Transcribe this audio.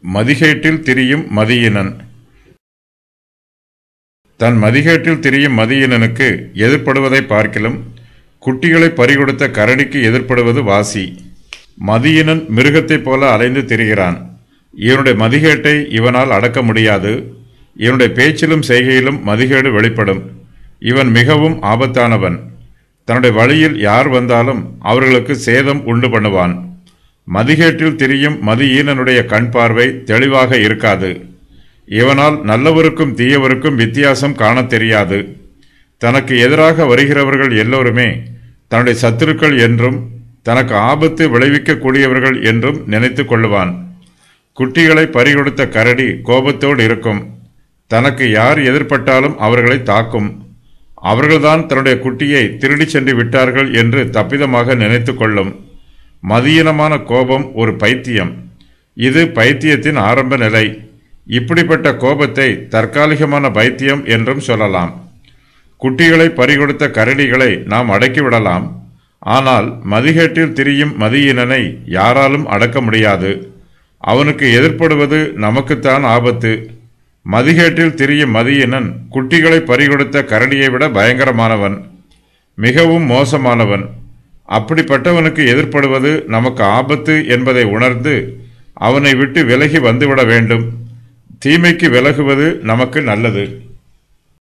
மதிகேட்டில் திரியும் மதியினன் தன் மதிகேட்டில் திரியும் மதியினனுக்கு எதிர்ப்படுவதை பார்க்கிலும் குட்டிகளை பறிகொடுத்த கரடிக்கு எதிர்ப்படுவது வாசி மதியினன் மிருகத்தைப் போல அலைந்து திரிகிறான் இவனுடைய மதிகேட்டை இவனால் அடக்க முடியாது இவனுடைய பேச்சிலும் செய்கையிலும் மதிகேடு வெளிப்படும் இவன் மிகவும் ஆபத்தானவன் தன்னுடைய வழியில் யார் வந்தாலும் அவர்களுக்கு சேதம் உண்டு பண்ணுவான் மதிகேட்டில் திரியும் மதியீனனுடைய கண் பார்வை தெளிவாக இருக்காது இவனால் நல்லவருக்கும் தீயவருக்கும் வித்தியாசம் காணத் தெரியாது தனக்கு எதிராக வருகிறவர்கள் எல்லோருமே தன்னுடைய சத்துருக்கள் என்றும் தனக்கு ஆபத்து விளைவிக்கக்கூடியவர்கள் என்றும் நினைத்து கொள்ளுவான் குட்டிகளை பறிகொடுத்த கரடி கோபத்தோடு இருக்கும் தனக்கு யார் எதிர்ப்பட்டாலும் அவர்களை தாக்கும் அவர்கள்தான் தன்னுடைய குட்டியை திருடிச் சென்று விட்டார்கள் என்று தப்பிதமாக நினைத்து கொள்ளும் மதியீனமான கோபம் ஒரு பைத்தியம் இது பைத்தியத்தின் ஆரம்ப நிலை இப்படிப்பட்ட கோபத்தை தற்காலிகமான பைத்தியம் என்றும் சொல்லலாம் குட்டிகளை பறிகொடுத்த கரடிகளை நாம் அடக்கிவிடலாம் ஆனால் மதிகேட்டில் திரியும் மதியினனை யாராலும் அடக்க முடியாது அவனுக்கு எதிர்ப்படுவது நமக்குத்தான் ஆபத்து மதிகேட்டில் திரியும் மதியினன் குட்டிகளை பறிகொடுத்த கரடியை விட பயங்கரமானவன் மிகவும் மோசமானவன் அப்படிப்பட்டவனுக்கு எதிர்ப்படுவது நமக்கு ஆபத்து என்பதை உணர்ந்து அவனை விட்டு விலகி வந்துவிட வேண்டும் தீமைக்கு விலகுவது நமக்கு நல்லது